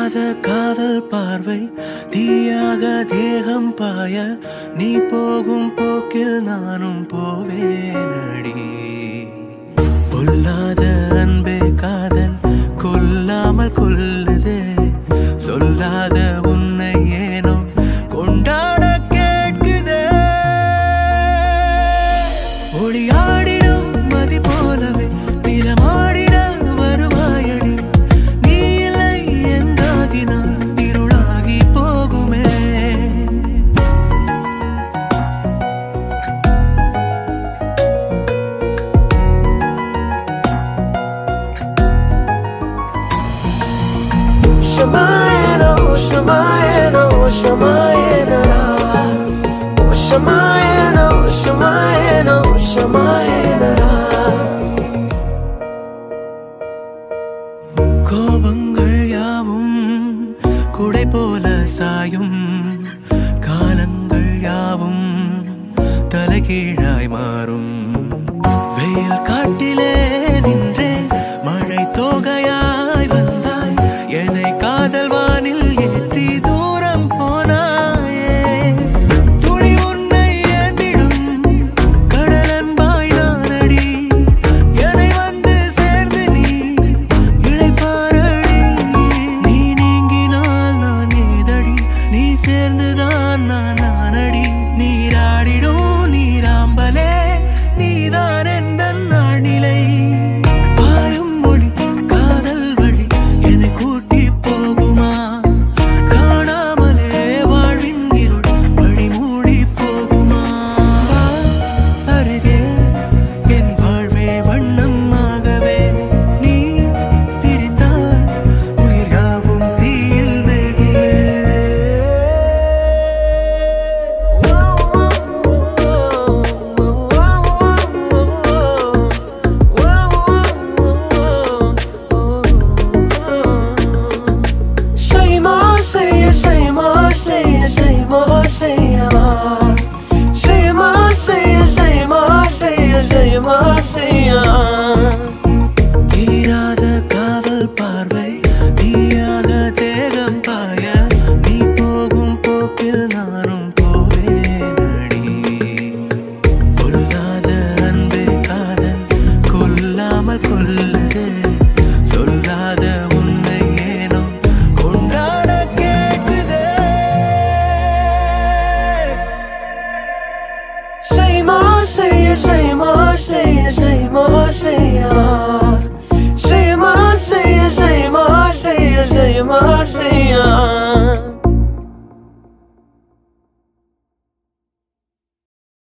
பொல்லாத காதல் பார்வை தீயாக தேகம் பாய நீ போகும் போக்கில் நானும் போவேனடி பொல்லாத அன்பே காதல் கொல்லாமல் கொல்லுதே சொல்லாத உன்னை ஏனோ கொண்டாட கேட்குதே ஒளியாடிடும் மதி போலவே நிலமாடிட வருவாயடி நீ இல்லை என்றாகினால் இருளாகி போகுமே Shamayana, oh Shamayana, oh Shamayana Oh Shamayana, oh Shamayana, oh Shamayana கோபங்கள் யாவும் குடை போல சாயும் காலங்கள் யாவும் தலைகீழாய் மாறும் வெயில் காட்டிலே நின்றே மழை தோகையாய் வந்தாய் என்னை காதல் வானில் ஏற்றி தூரம் போனாயே துளி உன்னை ஏந்திடும் கடலன்பாய் நானடி என்னை வந்து சேர்ந்து நீ இளைப்பாறடி நீ நீங்கினால் நான் ஏதடி நீ சேர்ந்துதான் நான் நானடி நீராடிடும் நீராம்பலே நீதான் எந்த நாடிலை பாயும் மொழி காதல் வழி என்னை கூட்டி போகுமா காணாமலே வாழ்வின் இருள் வழி மூடி போகுமா வா, அருகே என் வாழ்வே வண்ணமாகவே நீ பிரிந்தால் உயிர் யாவும் தீயில் வேகுமே Shayma, say it, Shayma, say it, Shayma, Shayma Shayma, say it, Shayma, say it, Shayma, Shayma தீராத காதல் பார்வை தீயாக தேகம் பாய நீ போகும் போக்கில் நானும் போவேனடி கொல்லாத அன்பே காதல் கொல்லாமல் கொல்லுது சொல்லாத உன்னை ஏனோ கொண்டாட கேட்குதே Shayma, say it, Shayma,